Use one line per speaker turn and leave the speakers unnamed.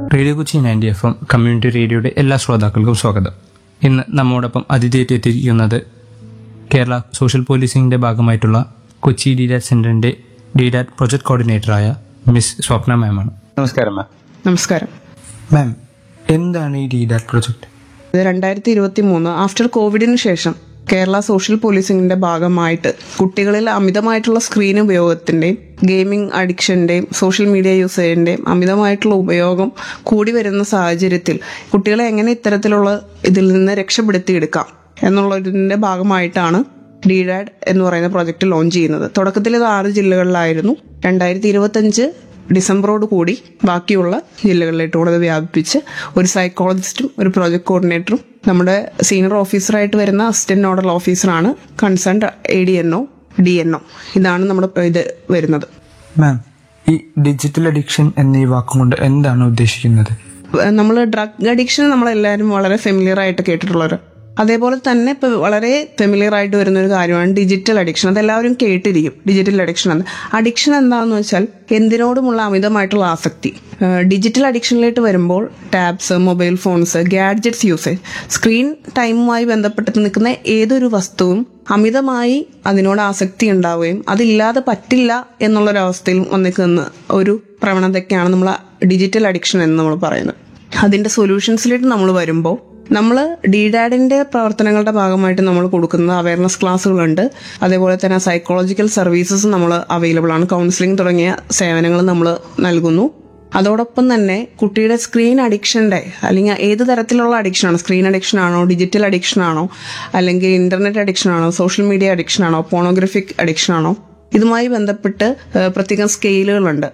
radio Kochi ninety F M community റേഡിയോയുടെ എല്ലാ ശ്രോതാക്കൾക്കും സ്വാഗതം ഇന്ന് നമ്മോടൊപ്പം അതിഥിയായിട്ട് എത്തിയിരിക്കുന്നത് കേരള സോഷ്യൽ പോലീസിംഗിന്റെ ഭാഗമായിട്ടുള്ള കൊച്ചി ഡിഡാറ്റ് സെന്ററിന്റെ ഡിഡാറ്റ് പ്രൊജക്ട് കോർഡിനേറ്ററായ മിസ് സ്വപ്ന മാമാണ് നമസ്കാരം മാം
നമസ്കാരം
മാം എന്താണ് ഈ ഡിഡാറ്റ് പ്രൊജക്ട്
ഇത് രണ്ടായിരത്തി ഇരുപത്തി മൂന്ന് ആഫ്റ്റർ കോവിഡിന് ശേഷം കേരള സോഷ്യൽ പോലീസിംഗിന്റെ ഭാഗമായിട്ട് കുട്ടികളിൽ അമിതമായിട്ടുള്ള സ്ക്രീൻ ഉപയോഗത്തിന്റെയും ഗെയിമിംഗ് അഡിക്ഷന്റെയും സോഷ്യൽ മീഡിയ യൂസേജിന്റെയും അമിതമായിട്ടുള്ള ഉപയോഗം കൂടി വരുന്ന സാഹചര്യത്തിൽ കുട്ടികളെ എങ്ങനെ ഇത്തരത്തിലുള്ള ഇതിൽ നിന്ന് രക്ഷപ്പെടുത്തിയെടുക്കാം എന്നുള്ളതിന്റെ ഭാഗമായിട്ടാണ് ഡിഡാഡ് എന്ന് പറയുന്ന പ്രോജക്റ്റ് ലോഞ്ച് ചെയ്യുന്നത് തുടക്കത്തിൽ ഇത് ആറ് ജില്ലകളിലായിരുന്നു രണ്ടായിരത്തി ഇരുപത്തഞ്ച് ഡിസംബറോട് കൂടി ബാക്കിയുള്ള ജില്ലകളിലേക്ക് കൂടെ ഇത് വ്യാപിപ്പിച്ച് ഒരു സൈക്കോളജിസ്റ്റും ഒരു പ്രോജക്ട് കോർഡിനേറ്ററും നമ്മുടെ സീനിയർ ഓഫീസറായിട്ട് വരുന്ന അസിസ്റ്റന്റ് നോഡൽ ഓഫീസറാണ് concern A D N O D N O ഇതാണ് നമ്മുടെ ഇത് വരുന്നത്
മാം ഈ ഡിജിറ്റൽ അഡിക്ഷൻ എന്നീ വാക്കുകൊണ്ട് എന്താണ് ഉദ്ദേശിക്കുന്നത്
നമ്മൾ ഡ്രഗ് അഡിക്ഷൻ നമ്മളെല്ലാവരും വളരെ ഫെമിലിയർ ആയിട്ട് കേട്ടിട്ടുള്ളവർ അതേപോലെ തന്നെ ഇപ്പൊ വളരെ ഫെമിലിയർ ആയിട്ട് വരുന്ന ഒരു കാര്യമാണ് ഡിജിറ്റൽ അഡിക്ഷൻ അതെല്ലാവരും കേട്ടിരിക്കും ഡിജിറ്റൽ അഡിക്ഷൻ എന്ന് അഡിക്ഷൻ എന്താണെന്ന് വെച്ചാൽ എന്തിനോടുമുള്ള അമിതമായിട്ടുള്ള ആസക്തി ഡിജിറ്റൽ അഡിക്ഷനിലേക്ക് വരുമ്പോൾ tabs mobile phones gadgets usage screen ടൈമുമായി ബന്ധപ്പെട്ട് നിൽക്കുന്ന ഏതൊരു വസ്തുവും അമിതമായി അതിനോട് ആസക്തി ഉണ്ടാവുകയും അതില്ലാതെ പറ്റില്ല എന്നുള്ളൊരവസ്ഥയിൽ വന്നിക്കുന്ന ഒരു പ്രവണതയ്ക്കാണ് നമ്മൾ ഡിജിറ്റൽ അഡിക്ഷൻ എന്ന് നമ്മൾ പറയുന്നത് അതിന്റെ സൊല്യൂഷൻസിലേക്ക് നമ്മൾ വരുമ്പോൾ നമ്മൾ ഡിഡാഡിന്റെ പ്രവർത്തനങ്ങളുടെ ഭാഗമായിട്ട് നമ്മൾ കൊടുക്കുന്ന അവയർനെസ് ക്ലാസ്സുകളുണ്ട് അതേപോലെ തന്നെ സൈക്കോളജിക്കൽ സർവീസസ് നമ്മൾ അവൈലബിൾ ആണ് കൗൺസിലിംഗ് തുടങ്ങിയ സേവനങ്ങൾ നമ്മൾ നൽകുന്നു അതോടൊപ്പം തന്നെ കുട്ടിയുടെ സ്ക്രീൻ അഡിക്ഷന്റെ അല്ലെങ്കിൽ ഏത് തരത്തിലുള്ള അഡിക്ഷൻ ആണ് സ്ക്രീൻ അഡിക്ഷൻ ആണോ ഡിജിറ്റൽ അഡിക്ഷൻ ആണോ അല്ലെങ്കിൽ ഇന്റർനെറ്റ് അഡിക്ഷൻ ആണോ സോഷ്യൽ മീഡിയ അഡിക്ഷൻ ആണോ പോണോഗ്രഫിക് അഡിക്ഷൻ ആണോ ഇതുമായി ബന്ധപ്പെട്ട് ഏഹ്, പ്രത്യേകം സ്കെയിലുകളുണ്ട്